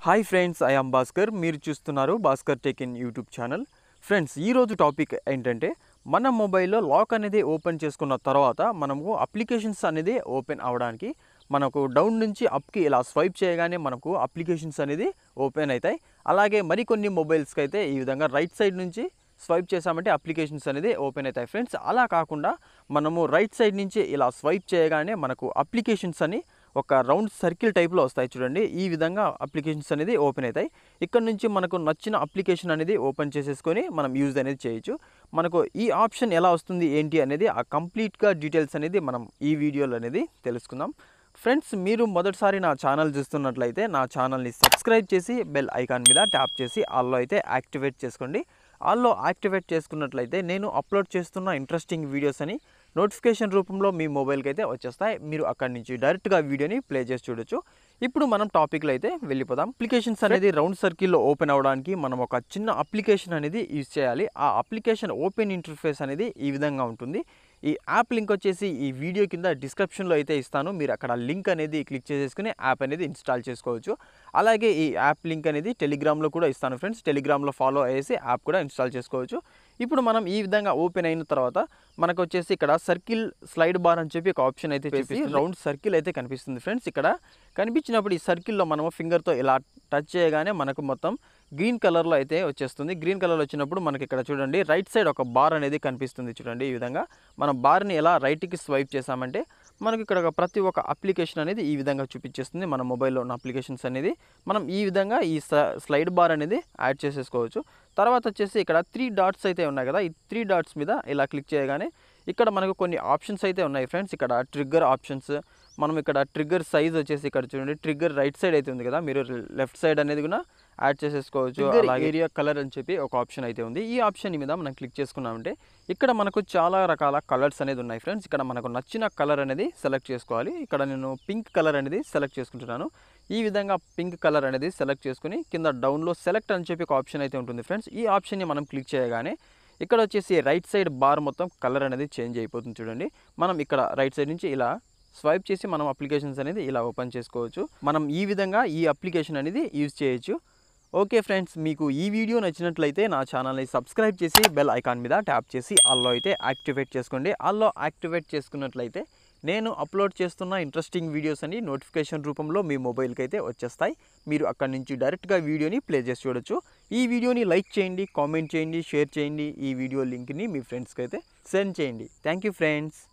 hi friends I am Bhaskar మీరు చూస్తున్నారు Bhaskar tech in YouTube channel friends ఈరోజు టాపిక్ ఏంటంటే మన మొబైల్లో లాక్ అనేది ఓపెన్ చేసుకున్న తర్వాత మనకు అప్లికేషన్స్ అనేది ఓపెన్ అవడానికి మనకు డౌన్ నుంచి అప్కి ఇలా స్వైప్ చేయగానే మనకు అప్లికేషన్స్ అనేది ఓపెన్ అవుతాయి అలాగే మరికొన్ని మొబైల్స్కి అయితే ఈ విధంగా రైట్ సైడ్ నుంచి స్వైప్ చేసామంటే అప్లికేషన్స్ అనేది ఓపెన్ అవుతాయి ఫ్రెండ్స్ అలా కాకుండా మనము రైట్ సైడ్ నుంచి ఇలా స్వైప్ చేయగానే మనకు అప్లికేషన్స్ అని ఒక రౌండ్ సర్కిల్ టైప్లో వస్తాయి చూడండి ఈ విధంగా అప్లికేషన్స్ అనేది ఓపెన్ అవుతాయి ఇక్కడ నుంచి మనకు నచ్చిన అప్లికేషన్ అనేది ఓపెన్ చేసేసుకొని మనం యూజ్ అనేది చేయొచ్చు మనకు ఈ ఆప్షన్ ఎలా వస్తుంది ఏంటి అనేది ఆ కంప్లీట్గా డీటెయిల్స్ అనేది మనం ఈ వీడియోలో అనేది తెలుసుకుందాం ఫ్రెండ్స్ మీరు మొదటిసారి నా ఛానల్ చూస్తున్నట్లయితే నా ఛానల్ని సబ్స్క్రైబ్ చేసి బెల్ ఐకాన్ మీద ట్యాప్ చేసి ఆల్లో అయితే యాక్టివేట్ చేసుకోండి ఆల్లో యాక్టివేట్ చేసుకున్నట్లయితే నేను అప్లోడ్ చేస్తున్న ఇంట్రెస్టింగ్ వీడియోస్ అని నోటిఫికేషన్ రూపంలో మీ మొబైల్కి అయితే వచ్చేస్తాయి మీరు అక్కడి నుంచి డైరెక్ట్గా వీడియోని ప్లే చేసి చూడొచ్చు ఇప్పుడు మనం టాపిక్లో అయితే వెళ్ళిపోదాం అప్లికేషన్స్ అనేది రౌండ్ సర్కిల్లో ఓపెన్ అవ్వడానికి మనం ఒక చిన్న అప్లికేషన్ అనేది యూజ్ చేయాలి ఆ అప్లికేషన్ ఓపెన్ ఇంటర్ఫేస్ అనేది ఈ విధంగా ఉంటుంది ఈ యాప్ లింక్ వచ్చేసి ఈ వీడియో కింద డిస్క్రిప్షన్లో అయితే ఇస్తాను మీరు అక్కడ లింక్ అనేది క్లిక్ చేసేసుకుని యాప్ అనేది ఇన్స్టాల్ చేసుకోవచ్చు అలాగే ఈ యాప్ లింక్ అనేది టెలిగ్రామ్లో కూడా ఇస్తాను ఫ్రెండ్స్ టెలిగ్రామ్లో ఫాలో అయ్యేసి యాప్ కూడా ఇన్స్టాల్ చేసుకోవచ్చు ఇప్పుడు మనం ఈ విధంగా ఓపెన్ అయిన తర్వాత మనకు వచ్చేసి ఇక్కడ సర్కిల్ స్లైడ్ బార్ అని చెప్పి ఒక ఆప్షన్ అయితే చెప్పి రౌండ్ సర్కిల్ అయితే కనిపిస్తుంది ఫ్రెండ్స్ ఇక్కడ కనిపించినప్పుడు ఈ సర్కిల్లో మనము ఫింగర్తో ఇలా టచ్ చేయగానే మనకు మొత్తం గ్రీన్ కలర్లో అయితే వచ్చేస్తుంది గ్రీన్ కలర్లో వచ్చినప్పుడు మనకి ఇక్కడ చూడండి రైట్ సైడ్ ఒక బార్ అనేది కనిపిస్తుంది చూడండి ఈ విధంగా మనం బార్ని ఎలా రైట్కి స్వైప్ చేసామంటే మనకి ఇక్కడ ఒక ప్రతి ఒక్క అప్లికేషన్ అనేది ఈ విధంగా చూపించేస్తుంది మన మొబైల్లో ఉన్న అప్లికేషన్స్ అనేది మనం ఈ విధంగా ఈ స్లైడ్ బార్ అనేది యాడ్ చేసేసుకోవచ్చు తర్వాత వచ్చేసి ఇక్కడ త్రీ డాట్స్ అయితే ఉన్నాయి కదా ఈ త్రీ డాట్స్ మీద ఇలా క్లిక్ చేయగానే ఇక్కడ మనకు కొన్ని ఆప్షన్స్ అయితే ఉన్నాయి ఫ్రెండ్స్ ఇక్కడ ట్రిగ్గర్ ఆప్షన్స్ మనం ఇక్కడ ట్రిగ్గర్ సైజ్ వచ్చేసి ఇక్కడ చూడండి ట్రిగ్గర్ రైట్ సైడ్ అయితే ఉంది కదా మీరు లెఫ్ట్ సైడ్ అనేది కూడా యాడ్ చేసేసుకోవచ్చు అలాగే ఏరియా కలర్ అని చెప్పి ఒక ఆప్షన్ అయితే ఉంది ఈ ఆప్షన్ మీద మనం క్లిక్ చేసుకున్నామంటే ఇక్కడ మనకు చాలా రకాల కలర్స్ అనేది ఉన్నాయి ఫ్రెండ్స్ ఇక్కడ మనకు నచ్చిన కలర్ అనేది సెలెక్ట్ చేసుకోవాలి ఇక్కడ నేను పింక్ కలర్ అనేది సెలెక్ట్ చేసుకుంటున్నాను ఈ విధంగా పింక్ కలర్ అనేది సెలెక్ట్ చేసుకుని కింద డౌన్లో సెలెక్ట్ అని చెప్పి ఒక ఆప్షన్ అయితే ఉంటుంది ఫ్రెండ్స్ ఈ ఆప్షన్ని మనం క్లిక్ చేయగానే ఇక్కడ వచ్చేసి రైట్ సైడ్ బార్ మొత్తం కలర్ అనేది చేంజ్ అయిపోతుంది చూడండి మనం ఇక్కడ రైట్ సైడ్ నుంచి ఇలా స్వైప్ చేసి మనం అప్లికేషన్స్ అనేది ఇలా ఓపెన్ చేసుకోవచ్చు మనం ఈ విధంగా ఈ అప్లికేషన్ అనేది యూజ్ చేయొచ్చు ఓకే ఫ్రెండ్స్ మీకు ఈ వీడియో నచ్చినట్లయితే నా ఛానల్ని సబ్స్క్రైబ్ చేసి బెల్ ఐకాన్ మీద ట్యాప్ చేసి ఆల్లో అయితే యాక్టివేట్ చేసుకోండి ఆల్లో యాక్టివేట్ చేసుకున్నట్లయితే నేను అప్లోడ్ చేస్తున్న ఇంట్రెస్టింగ్ వీడియోస్ అని నోటిఫికేషన్ రూపంలో మీ మొబైల్కి అయితే వచ్చేస్తాయి మీరు అక్కడి నుంచి డైరెక్ట్గా వీడియోని ప్లే చేసి చూడొచ్చు ఈ వీడియోని లైక్ చేయండి కామెంట్ చేయండి షేర్ చేయండి ఈ వీడియో లింక్ని మీ ఫ్రెండ్స్కి అయితే సెండ్ చేయండి థ్యాంక్ యూ ఫ్రెండ్స్